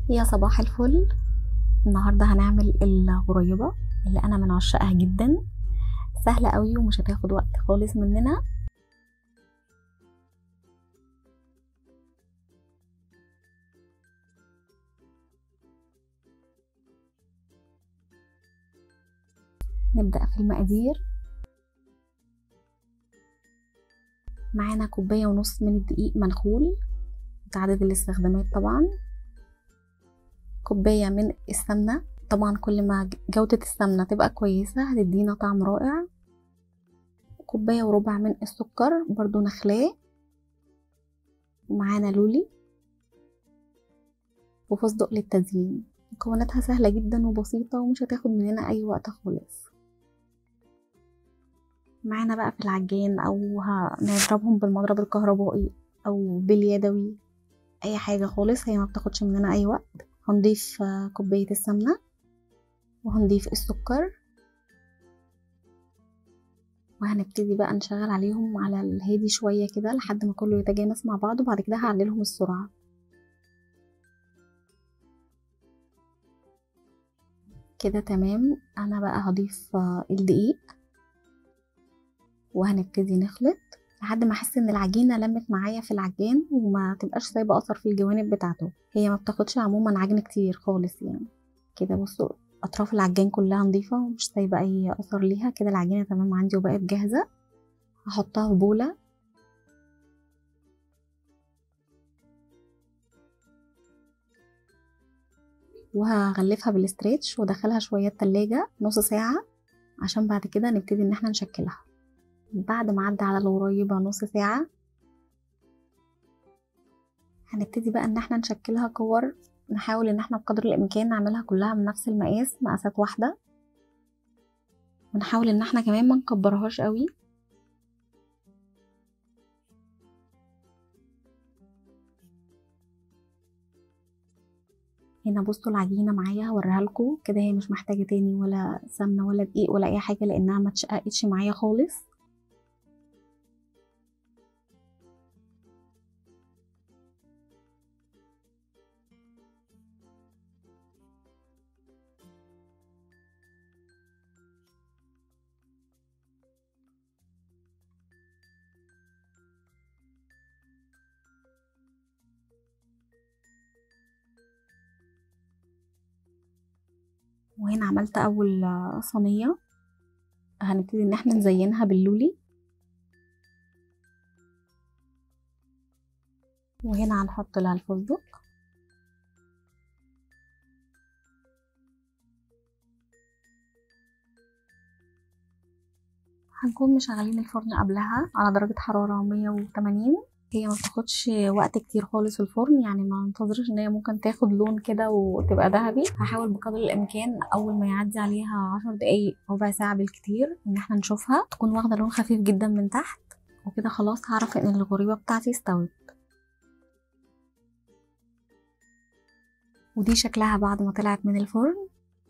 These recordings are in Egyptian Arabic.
يا صباح الفل النهارده هنعمل الغريبة اللي انا من عشاقها جدا سهلة قوي ومش هتاخد وقت خالص مننا نبدأ في المقادير معانا كوباية ونص من الدقيق منخول متعدد الاستخدامات طبعا كوباية من السمنة طبعا كل ما جودة السمنة تبقى كويسة هتدينا طعم رائع كوباية وربع من السكر برضو نخلاه ومعانا لولي وفستق للتزيين مكوناتها سهلة جدا وبسيطة ومش هتاخد مننا أي وقت خالص معانا بقى في العجان أو هنضربهم بالمضرب الكهربائي أو باليدوي أي حاجة خالص هي ما بتاخدش مننا أي وقت هنضيف كوباية السمنة وهنضيف السكر وهنبتدي بقى نشغل عليهم على الهادي شوية كده لحد ما كله يتجانس مع بعض وبعد كده هعللهم السرعة كده تمام انا بقى هضيف الدقيق وهنبتدي نخلط لحد ما احس ان العجينه لمت معايا في العجان وما تبقاش سايبه اثر في الجوانب بتاعته هي ما بتاخدش عموما عجن كتير خالص يعني كده بصوا اطراف العجان كلها نظيفه ومش سايبه اي اثر ليها كده العجينه تمام عندي وبقت جاهزه هحطها في بوله وهغلفها بالاستريتش وادخلها شويه التلاجة نص ساعه عشان بعد كده نبتدي ان احنا نشكلها بعد ما عدى على الغريبه نص ساعه هنبتدي بقى ان احنا نشكلها كور نحاول ان احنا بقدر الامكان نعملها كلها من نفس المقاس مقاسات واحده ونحاول ان احنا كمان ما نكبرهاش قوي هنا بصوا العجينه معايا هوريها لكم كده هي مش محتاجه تاني ولا سمنه ولا دقيق ولا اي حاجه لانها ما اتشققتش معايا خالص وهنا عملت اول صينيه هنبتدي ان احنا نزينها باللولي وهنا هنحط لها الفستق هنكون مشغلين الفرن قبلها على درجة حرارة 180 هي ما بتاخدش وقت كتير خالص في الفرن يعني ما انتظرش ان هي ممكن تاخد لون كده وتبقى ذهبي هحاول بقدر الامكان اول ما يعدي عليها عشر دقايق ربع ساعه بالكتير ان احنا نشوفها تكون واخده لون خفيف جدا من تحت وكده خلاص هعرف ان الغريبه بتاعتي استوت ودي شكلها بعد ما طلعت من الفرن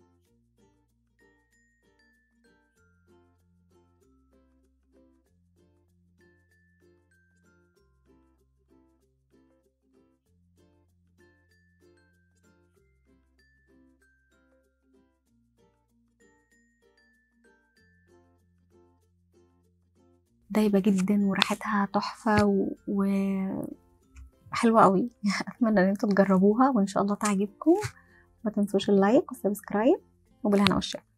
دايبة جدا وريحتها تحفة و... و... حلوة قوي اتمنى ان انتوا تجربوها وان شاء الله تعجبكم ما تنسوش اللايك والسبسكرايب وبالهنا والشفا